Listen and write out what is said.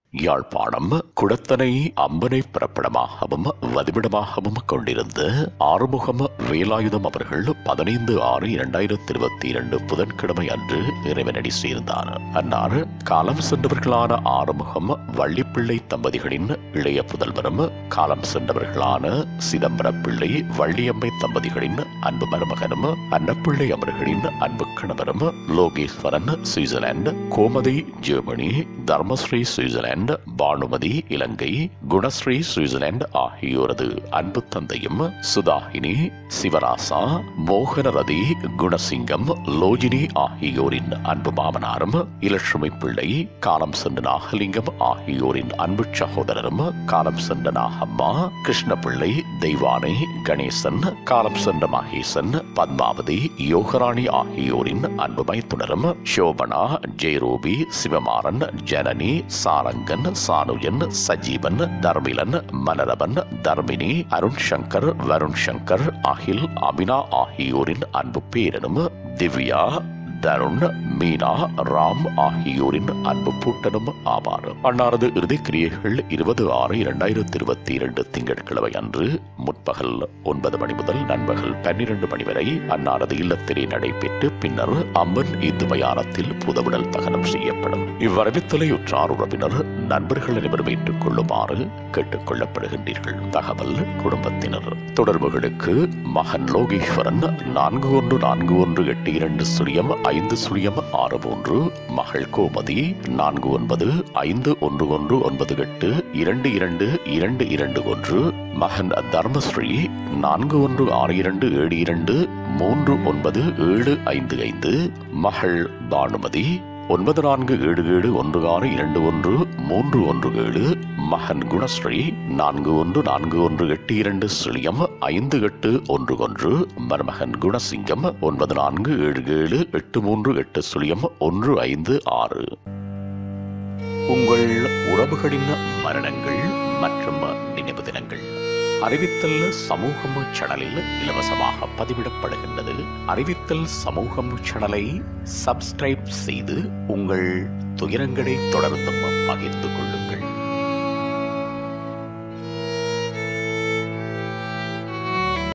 யாழ்ப்பாணம் குடத்தனை அம்பனை பிறப்பிடமாகவும் வதிவிடமாகவும் கொண்டிருந்த ஆறுமுகம் வேலாயுதம் அவர்கள் பதினைந்து ஆறு இரண்டாயிரத்தி இருபத்தி இரண்டு புதன்கிழமை அன்று இறைவனடி சேர்ந்தார் அன்னார் காலம் சென்றவர்களான ஆறுமுகம் வள்ளிப்பிள்ளை தம்பதிகளின் இளைய புதல்வரும் காலம் சென்றவர்களான சிதம்பர பிள்ளை வள்ளியம்மை தம்பதிகளின் அன்பு மருமகனும் அன்னப்பிள்ளை அவர்களின் அன்பு கணவரும் Logeswaran Switzerland Gomathi Germany Dharmasri Switzerland Bhanumathi Ilangai Gunasri Switzerland ஆகியோரது அன்பு தந்தையும் சுதாகினி சிவராசா மோகனரதி குணசிங்கம் லோஜினி ஆகியோரின் அன்பு மாமனாரும் இலட்சுமி பிள்ளை காலம் சென்ற நாகலிங்கம் ஆகியோரின் அன்பு சகோதரரும் காலம் சென்ற நாகம்மா கிருஷ்ணபிள்ளை தெய்வானை கணேசன் காலம் சென்ற மகேசன் பத்மாவதி யோகராணி ஆகியோரின் அன்பு மைத்துனரும் சோபனா ஜெயரூபி சிவமாறன் ஜனனி சாரங்கன் சானுஜன் சஜீவன் தர்மிலன் மலரவன் தர்மினி அருண் சங்கர் வருண் சங்கர் அகில் அபினா ஆகியோரின் அன்பு பேரனும் திவ்யா தருண் மீனா ராம் ஆகியோரின் அன்பு பூட்டனும் ஆவார் அன்னாரது இறுதி கிரியைகள் இருபது ஆறு இரண்டாயிரத்தி இருபத்தி இரண்டு திங்கட்கிழமை அன்று முற்பகல் ஒன்பது மணி முதல் நண்பகல் பன்னிரண்டு மணி வரை அன்னாரது இல்லத்திலே நடைபெற்று பின்னர் அம்மன் இந்து மயானத்தில் புதவிடல் தகனம் செய்யப்படும் இவ்வரவித்தலை உற்றார் உறவினர் நண்பர்கள் அனைவரும் ஏற்றுக் கொள்ளுமாறு கேட்டுக் கொள்ளப்படுகின்றீர்கள் தகவல் குடும்பத்தினர் தொடர்புகளுக்கு மகன் லோகேஸ்வரன் நான்கு ஒன்று நான்கு ஒன்று எட்டு இரண்டு சுழியம் ஐந்து சுழியம் ஆறு மூன்று மகள் கோமதி நான்கு ஒன்பது ஐந்து ஒன்று ஒன்று ஒன்பது எட்டு இரண்டு இரண்டு இரண்டு இரண்டு ஒன்று மகன் தர்மஸ்ரீ நான்கு ஒன்று ஆறு இரண்டு ஏழு இரண்டு மூன்று ஒன்பது ஏழு ஐந்து ஐந்து மகள் பானுமதி ஒன்பது நான்கு ஏழு ஏழு ஒன்று ஆறு இரண்டு ஒன்று மூன்று ஒன்று ஏழு மகன் குணஸ்ரீ நான்கு ஒன்று நான்கு ஒன்று எட்டு இரண்டு சுழியம் ஐந்து எட்டு ஒன்று ஒன்று மருமகன் குணசிங்கம் ஒன்பது நான்கு ஏழு ஏழு எட்டு மூன்று எட்டு சுழியம் ஒன்று ஐந்து ஆறு உங்கள் உறவுகளின் மரணங்கள் மற்றும் நினைவு தினங்கள் அறிவித்தல் சமூகம் சேனலில் இலவசமாக பதிவிடப்படுகின்றது அறிவித்தல் சமூகம் சேனலை சப்ஸ்கிரைப் செய்து உங்கள் துயரங்களை தொடர்ந்தும் பகிர்ந்து கொள்ளுங்கள்